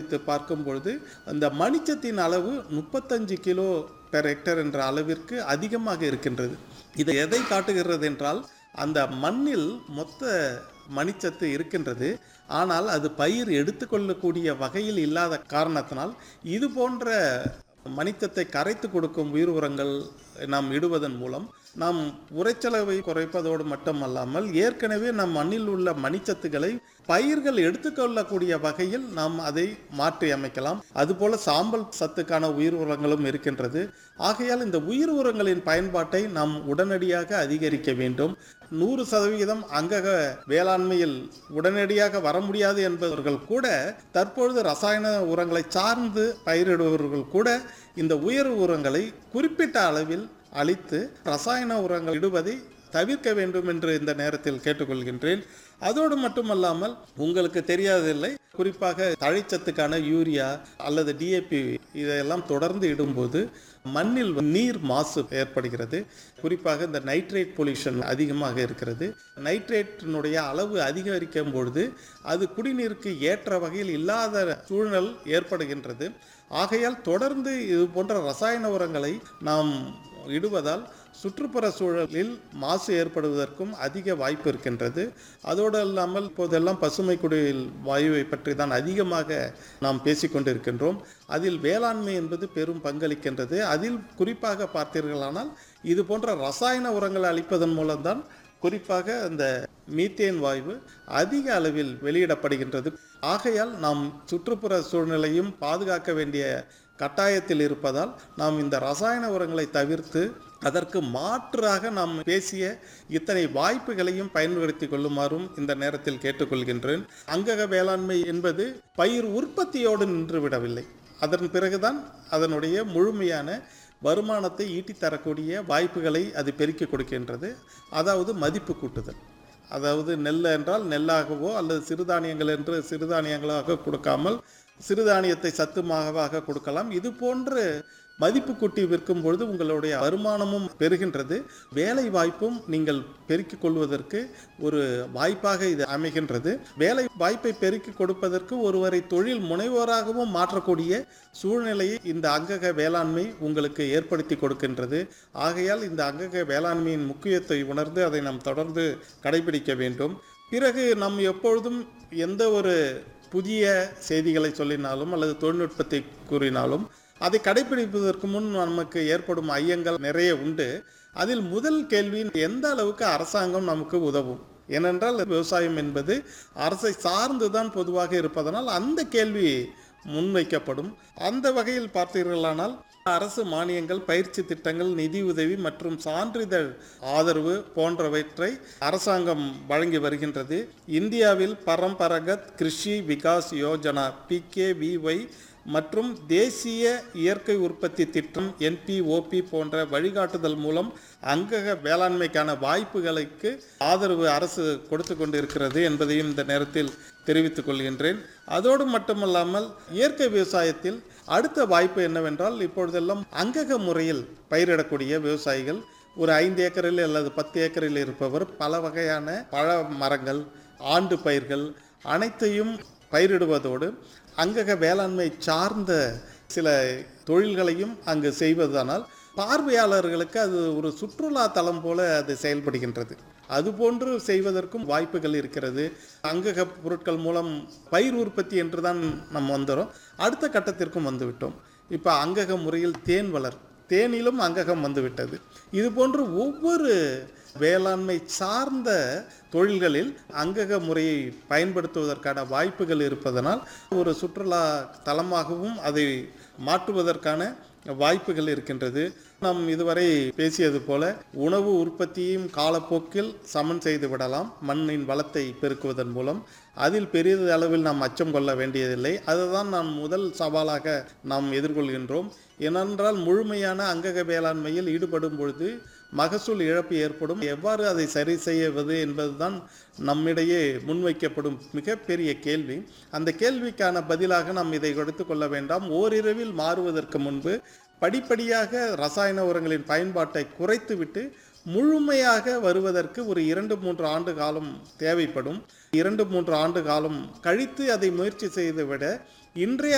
பரிசோதித்து பார்க்கும் பொழுது அந்த மணிச்சத்தின் அளவு முப்பத்தஞ்சு கிலோ பெர் ஹெக்டர் என்ற அளவிற்கு அதிகமாக இருக்கின்றது இது எதை காட்டுகிறது என்றால் அந்த மண்ணில் மொத்த மணிச்சத்து இருக்கின்றது ஆனால் அது பயிர் எடுத்துக்கொள்ளக்கூடிய வகையில் இல்லாத காரணத்தினால் இது போன்ற மணிச்சத்தை கரைத்து கொடுக்கும் உயிர் உரங்கள் நாம் இடுவதன் மூலம் நாம் உரைச்செலவை குறைப்பதோடு மட்டுமல்லாமல் ஏற்கனவே நம் மண்ணில் உள்ள மணிச்சத்துக்களை பயிர்கள் எடுத்துக்கொள்ளக்கூடிய வகையில் நாம் அதை மாற்றி அமைக்கலாம் அதுபோல சாம்பல் சத்துக்கான உயிர் உரங்களும் இருக்கின்றது ஆகையால் இந்த உயிர் உரங்களின் பயன்பாட்டை நாம் உடனடியாக அதிகரிக்க வேண்டும் நூறு சதவிகிதம் அங்கக வேளாண்மையில் உடனடியாக வர முடியாது என்பவர்கள் கூட தற்பொழுது ரசாயன உரங்களை சார்ந்து பயிரிடுபவர்கள் கூட இந்த உயர் உரங்களை குறிப்பிட்ட அளவில் அளித்து ரசாயன உரங்கள் இடுவதை தவிர்க்க வேண்டும் என்று இந்த நேரத்தில் கேட்டுக்கொள்கின்றேன் அதோடு மட்டுமல்லாமல் உங்களுக்கு தெரியாதில்லை குறிப்பாக தழைச்சத்துக்கான யூரியா அல்லது டிஏபி இதையெல்லாம் தொடர்ந்து இடும்போது மண்ணில் நீர் மாசு ஏற்படுகிறது குறிப்பாக இந்த நைட்ரேட் பொல்யூஷன் அதிகமாக இருக்கிறது நைட்ரேட்டினுடைய அளவு அதிகரிக்கும் பொழுது அது குடிநீருக்கு ஏற்ற வகையில் இல்லாத சூழல் ஏற்படுகின்றது ஆகையால் தொடர்ந்து இது போன்ற ரசாயன உரங்களை நாம் இடுவதால் சுற்றுப்புற சூழலில் மாசு ஏற்படுவதற்கும் அதிக வாய்ப்பு இருக்கின்றது அதோடு இல்லாமல் இப்போதெல்லாம் பசுமை குடில் வாயுவை பற்றி தான் அதிகமாக நாம் பேசிக்கொண்டிருக்கின்றோம் அதில் வேளாண்மை என்பது பெரும் பங்களிக்கின்றது அதில் குறிப்பாக பார்த்தீர்களானால் இது போன்ற ரசாயன உரங்களை அளிப்பதன் மூலம்தான் குறிப்பாக அந்த மீத்தேன் வாயு அதிக அளவில் வெளியிடப்படுகின்றது ஆகையால் நாம் சுற்றுப்புற சூழ்நிலையும் பாதுகாக்க வேண்டிய கட்டாயத்தில் இருப்பதால் நாம் இந்த ரசாயன உரங்களை தவிர்த்து அதற்கு மாற்றாக நாம் பேசிய இத்தனை வாய்ப்புகளையும் பயன்படுத்தி கொள்ளுமாறும் இந்த நேரத்தில் கேட்டுக்கொள்கின்றேன் அங்கக வேளாண்மை என்பது பயிர் உற்பத்தியோடு நின்றுவிடவில்லை அதன் பிறகுதான் அதனுடைய முழுமையான வருமானத்தை ஈட்டித் தரக்கூடிய வாய்ப்புகளை அது பெருக்கிக் கொடுக்கின்றது அதாவது மதிப்பு கூட்டுதல் அதாவது நெல் என்றால் நெல்லாகவோ அல்லது சிறுதானியங்கள் என்று சிறுதானியங்களாக கொடுக்காமல் சிறுதானியத்தை சத்துமாகவாக கொடுக்கலாம் இது போன்று மதிப்பு கூட்டி விற்கும் பொழுது உங்களுடைய வருமானமும் பெறுகின்றது வேலை வாய்ப்பும் நீங்கள் பெருக்கிக் கொள்வதற்கு ஒரு வாய்ப்பாக இது அமைகின்றது வேலை வாய்ப்பை பெருக்கிக் கொடுப்பதற்கு ஒருவரை தொழில் முனைவோராகவும் மாற்றக்கூடிய சூழ்நிலையை இந்த அங்கக வேளாண்மை உங்களுக்கு ஏற்படுத்தி கொடுக்கின்றது ஆகையால் இந்த அங்கக வேளாண்மையின் முக்கியத்தை உணர்ந்து அதை நாம் தொடர்ந்து கடைபிடிக்க வேண்டும் பிறகு நாம் எப்பொழுதும் எந்த ஒரு புதிய செய்திகளை சொல்லினாலும் அல்லது தொழில்நுட்பத்தை கூறினாலும் அதை கடைபிடிப்பதற்கு முன் நமக்கு ஏற்படும் ஐயங்கள் நிறைய உண்டு அதில் முதல் கேள்வி எந்த அளவுக்கு அரசாங்கம் நமக்கு உதவும் ஏனென்றால் விவசாயம் என்பது அரசை சார்ந்துதான் பொதுவாக இருப்பதனால் அந்த கேள்வி முன்வைக்கப்படும் அந்த வகையில் பார்த்தீர்களானால் அரசு மானியங்கள் பயிற்சி திட்டங்கள் நிதி உதவி மற்றும் சான்றிதழ் ஆதரவு போன்றவற்றை அரசாங்கம் வழங்கி வருகின்றது இந்தியாவில் பரம்பரகத் கிருஷி விகாஸ் யோஜனா பிகேவிஒய் மற்றும் தேசிய இயற்கை உற்பத்தி திட்டம் என்பிஓபி போன்ற வழிகாட்டுதல் மூலம் அங்கக வேளாண்மைக்கான வாய்ப்புகளுக்கு ஆதரவு அரசு கொடுத்து கொண்டிருக்கிறது என்பதையும் இந்த நேரத்தில் தெரிவித்துக் கொள்கின்றேன் அதோடு மட்டுமல்லாமல் இயற்கை விவசாயத்தில் அடுத்த வாய்ப்பு என்னவென்றால் இப்பொழுதெல்லாம் அங்கக முறையில் பயிரிடக்கூடிய விவசாயிகள் ஒரு ஐந்து ஏக்கரில் அல்லது பத்து ஏக்கரில் இருப்பவர் பல வகையான பழ மரங்கள் ஆண்டு பயிர்கள் அனைத்தையும் பயிரிடுவதோடு அங்கக வேளாண்மை சார்ந்த சில தொழில்களையும் அங்கு செய்வதானால் பார்வையாளர்களுக்கு அது ஒரு சுற்றுலா தலம் போல அது செயல்படுகின்றது அதுபோன்று செய்வதற்கும் வாய்ப்புகள் இருக்கிறது அங்கக பொருட்கள் மூலம் பயிர் உற்பத்தி என்று தான் நம்ம வந்துடும் அடுத்த கட்டத்திற்கும் வந்துவிட்டோம் இப்போ அங்கக முறையில் தேன் வளர் தேனிலும் அங்ககம் வந்துவிட்டது இது போன்று ஒவ்வொரு வேளாண்மை சார்ந்த தொழில்களில் அங்கக முறையை பயன்படுத்துவதற்கான வாய்ப்புகள் இருப்பதனால் ஒரு சுற்றுலா தலமாகவும் அதை மாற்றுவதற்கான வாய்ப்புகள் இருக்கின்றது நாம் இதுவரை பேசியது போல உணவு உற்பத்தியையும் காலப்போக்கில் சமன் செய்து விடலாம் மண்ணின் வளத்தை பெருக்குவதன் மூலம் அதில் பெரிய அளவில் நாம் அச்சம் கொள்ள வேண்டியதில்லை அதுதான் நாம் முதல் சவாலாக நாம் எதிர்கொள்கின்றோம் ஏனென்றால் முழுமையான அங்கக வேளாண்மையில் ஈடுபடும் பொழுது மகசூல் இழப்பு ஏற்படும் எவ்வாறு அதை சரி செய்வது என்பதுதான் நம்மிடையே முன்வைக்கப்படும் மிகப்பெரிய கேள்வி அந்த கேள்விக்கான பதிலாக நாம் இதை எடுத்துக்கொள்ள வேண்டாம் ஓரிரவில் மாறுவதற்கு முன்பு படிப்படியாக ரசாயன உரங்களின் பயன்பாட்டை குறைத்துவிட்டு முழுமையாக வருவதற்கு ஒரு இரண்டு மூன்று ஆண்டு காலம் தேவைப்படும் இரண்டு மூன்று ஆண்டு காலம் கழித்து அதை முயற்சி செய்து விட இன்றைய